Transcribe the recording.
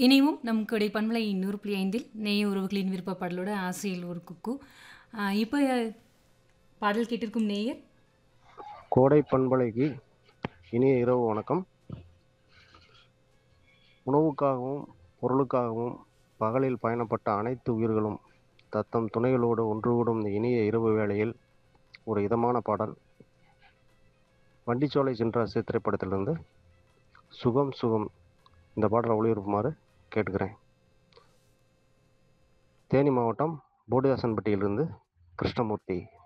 இனியும் நம் கொடை பண்பலை நூறு புள்ளி ஐந்தில் நேய உறவுகளின் விருப்ப பாடலோட ஆசையில் ஒரு குக்கு இப்போ பாடல் கேட்டிருக்கும் நேயர் கோடை பண்பலைக்கு இனிய இரவு வணக்கம் உணவுக்காகவும் பொருளுக்காகவும் பகலில் பயணப்பட்ட அனைத்து உயிர்களும் தத்தம் துணைகளோடு ஒன்றுகூடும் இந்த இனிய இரவு வேளையில் ஒரு இதமான பாடல் வண்டிச்சோலை சென்றாசு திரைப்படத்திலிருந்து சுகம் சுகம் இந்த பாடலை ஒளிபரப்புமாறு கேட்டுக்கிறேன் தேனி மாவட்டம் போடிதாசன்பட்டியிலிருந்து கிருஷ்ணமூர்த்தி